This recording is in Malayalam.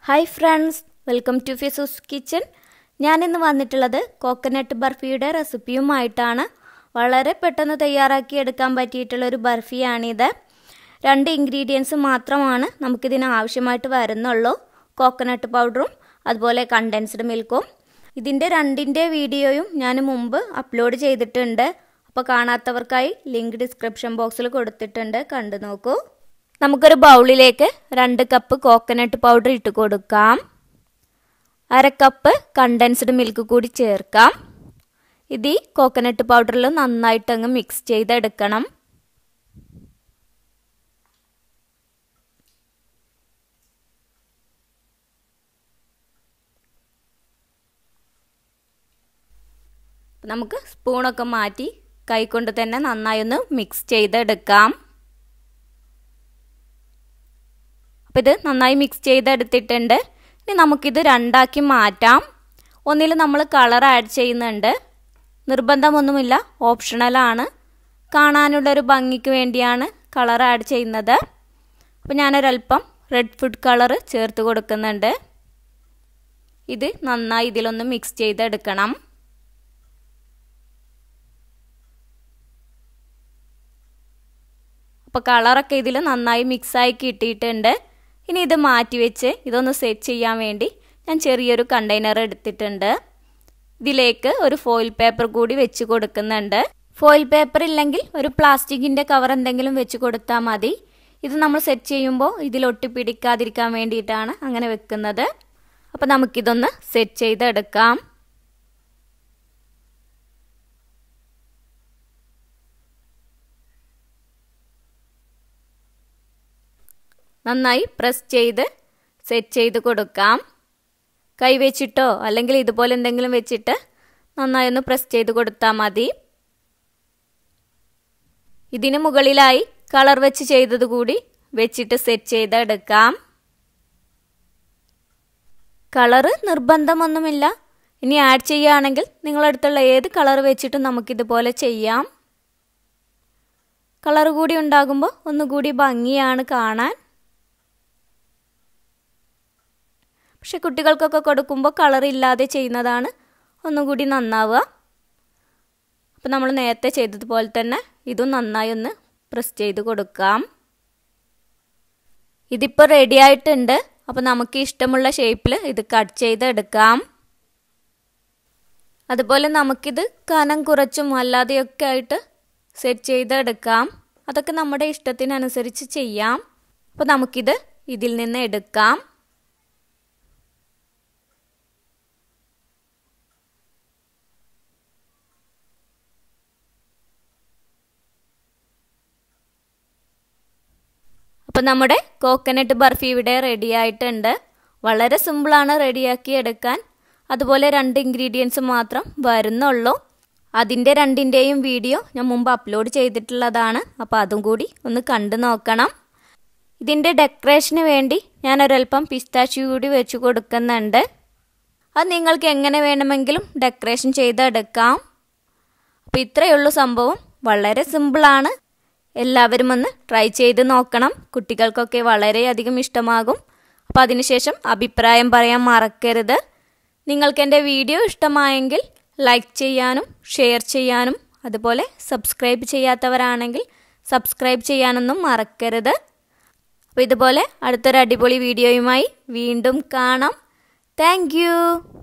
ഹായ് ഫ്രണ്ട്സ് വെൽക്കം ടു ഫിസൂസ് കിച്ചൺ ഞാനിന്ന് വന്നിട്ടുള്ളത് കോക്കനട്ട് ബർഫിയുടെ റെസിപ്പിയുമായിട്ടാണ് വളരെ പെട്ടെന്ന് തയ്യാറാക്കി എടുക്കാൻ പറ്റിയിട്ടുള്ള ഒരു ബർഫിയാണിത് രണ്ട് ഇൻഗ്രീഡിയൻസ് മാത്രമാണ് നമുക്കിതിന് ആവശ്യമായിട്ട് വരുന്നുള്ളൂ കോക്കനട്ട് പൗഡറും അതുപോലെ കണ്ടൻസ്ഡ് മിൽക്കും ഇതിൻ്റെ രണ്ടിൻ്റെ വീഡിയോയും ഞാൻ മുമ്പ് അപ്ലോഡ് ചെയ്തിട്ടുണ്ട് അപ്പോൾ കാണാത്തവർക്കായി ലിങ്ക് ഡിസ്ക്രിപ്ഷൻ ബോക്സിൽ കൊടുത്തിട്ടുണ്ട് കണ്ടു നോക്കൂ നമുക്കൊരു ബൗളിലേക്ക് രണ്ട് കപ്പ് കോക്കനട്ട് പൗഡർ ഇട്ട് കൊടുക്കാം അര കപ്പ് കണ്ടൻസ്ഡ് മിൽക്ക് കൂടി ചേർക്കാം ഇത് ഈ കോക്കനട്ട് പൗഡറിൽ നന്നായിട്ടങ്ങ് മിക്സ് ചെയ്തെടുക്കണം നമുക്ക് സ്പൂണൊക്കെ മാറ്റി കൈകൊണ്ട് തന്നെ നന്നായി ഒന്ന് മിക്സ് ചെയ്തെടുക്കാം അപ്പോൾ ഇത് നന്നായി മിക്സ് ചെയ്തെടുത്തിട്ടുണ്ട് ഇനി നമുക്കിത് രണ്ടാക്കി മാറ്റാം ഒന്നിൽ നമ്മൾ കളർ ആഡ് ചെയ്യുന്നുണ്ട് നിർബന്ധമൊന്നുമില്ല ഓപ്ഷണലാണ് കാണാനുള്ളൊരു ഭംഗിക്ക് വേണ്ടിയാണ് കളർ ആഡ് ചെയ്യുന്നത് അപ്പോൾ ഞാനൊരല്പം റെഡ് ഫുഡ് കളർ ചേർത്ത് കൊടുക്കുന്നുണ്ട് ഇത് നന്നായി ഇതിലൊന്ന് മിക്സ് ചെയ്തെടുക്കണം അപ്പോൾ കളറൊക്കെ ഇതിൽ നന്നായി മിക്സായി കിട്ടിയിട്ടുണ്ട് ഇനി ഇത് മാറ്റി വെച്ച് ഇതൊന്ന് സെറ്റ് ചെയ്യാൻ വേണ്ടി ഞാൻ ചെറിയൊരു കണ്ടെയ്നർ എടുത്തിട്ടുണ്ട് ഇതിലേക്ക് ഒരു ഫോയിൽ പേപ്പർ കൂടി വെച്ച് കൊടുക്കുന്നുണ്ട് ഫോയിൽ പേപ്പർ ഇല്ലെങ്കിൽ ഒരു പ്ലാസ്റ്റിക്കിൻ്റെ കവർ എന്തെങ്കിലും വെച്ച് കൊടുത്താൽ മതി ഇത് നമ്മൾ സെറ്റ് ചെയ്യുമ്പോൾ ഇതിൽ ഒട്ടിപ്പിടിക്കാതിരിക്കാൻ വേണ്ടിയിട്ടാണ് അങ്ങനെ വെക്കുന്നത് അപ്പോൾ നമുക്കിതൊന്ന് സെറ്റ് ചെയ്തെടുക്കാം നന്നായി പ്രസ് ചെയ്ത് സെറ്റ് ചെയ്ത് കൊടുക്കാം കൈ വെച്ചിട്ടോ അല്ലെങ്കിൽ ഇതുപോലെ എന്തെങ്കിലും വെച്ചിട്ട് നന്നായി ഒന്ന് പ്രസ് ചെയ്ത് കൊടുത്താൽ മതി ഇതിന് മുകളിലായി കളർ വെച്ച് ചെയ്തത് കൂടി വെച്ചിട്ട് സെറ്റ് ചെയ്തെടുക്കാം കളറ് നിർബന്ധമൊന്നുമില്ല ഇനി ആഡ് ചെയ്യുകയാണെങ്കിൽ നിങ്ങളടുത്തുള്ള ഏത് കളർ വെച്ചിട്ടും നമുക്കിതുപോലെ ചെയ്യാം കളർ കൂടി ഉണ്ടാകുമ്പോൾ ഒന്നുകൂടി ഭംഗിയാണ് കാണാൻ പക്ഷെ കുട്ടികൾക്കൊക്കെ കൊടുക്കുമ്പോൾ കളർ ഇല്ലാതെ ചെയ്യുന്നതാണ് ഒന്നുകൂടി നന്നാവുക അപ്പോൾ നമ്മൾ നേരത്തെ ചെയ്തതുപോലെ തന്നെ ഇതും നന്നായി ഒന്ന് പ്രസ് ചെയ്ത് കൊടുക്കാം ഇതിപ്പോൾ റെഡി ആയിട്ടുണ്ട് അപ്പോൾ നമുക്ക് ഇഷ്ടമുള്ള ഷേപ്പിൽ ഇത് കട്ട് ചെയ്തെടുക്കാം അതുപോലെ നമുക്കിത് കനം കുറച്ചും അല്ലാതെയൊക്കെ ആയിട്ട് സെറ്റ് ചെയ്തെടുക്കാം അതൊക്കെ നമ്മുടെ ഇഷ്ടത്തിനനുസരിച്ച് ചെയ്യാം അപ്പോൾ നമുക്കിത് ഇതിൽ നിന്ന് എടുക്കാം അപ്പോൾ നമ്മുടെ കോക്കനട്ട് ബർഫി ഇവിടെ റെഡി ആയിട്ടുണ്ട് വളരെ സിമ്പിളാണ് റെഡിയാക്കി എടുക്കാൻ അതുപോലെ രണ്ട് ഇൻഗ്രീഡിയൻസ് മാത്രം വരുന്നുള്ളൂ അതിൻ്റെ രണ്ടിൻ്റെയും വീഡിയോ ഞാൻ മുമ്പ് അപ്ലോഡ് ചെയ്തിട്ടുള്ളതാണ് അപ്പോൾ അതും കൂടി ഒന്ന് കണ്ടു നോക്കണം ഇതിൻ്റെ ഡെക്കറേഷന് വേണ്ടി ഞാൻ ഒരല്പം പിസ്താഷ്യൂ കൂടി വെച്ച് കൊടുക്കുന്നുണ്ട് അത് നിങ്ങൾക്ക് എങ്ങനെ വേണമെങ്കിലും ഡെക്കറേഷൻ ചെയ്തെടുക്കാം അപ്പോൾ ഇത്രയേ ഉള്ളൂ സംഭവം വളരെ സിമ്പിളാണ് എല്ലാവരും ഒന്ന് ട്രൈ ചെയ്ത് നോക്കണം കുട്ടികൾക്കൊക്കെ വളരെയധികം ഇഷ്ടമാകും അപ്പോൾ അതിനുശേഷം അഭിപ്രായം പറയാൻ മറക്കരുത് നിങ്ങൾക്ക് എൻ്റെ വീഡിയോ ഇഷ്ടമായെങ്കിൽ ലൈക്ക് ചെയ്യാനും ഷെയർ ചെയ്യാനും അതുപോലെ സബ്സ്ക്രൈബ് ചെയ്യാത്തവരാണെങ്കിൽ സബ്സ്ക്രൈബ് ചെയ്യാനൊന്നും മറക്കരുത് അപ്പോൾ ഇതുപോലെ അടുത്തൊരു അടിപൊളി വീഡിയോയുമായി വീണ്ടും കാണാം താങ്ക്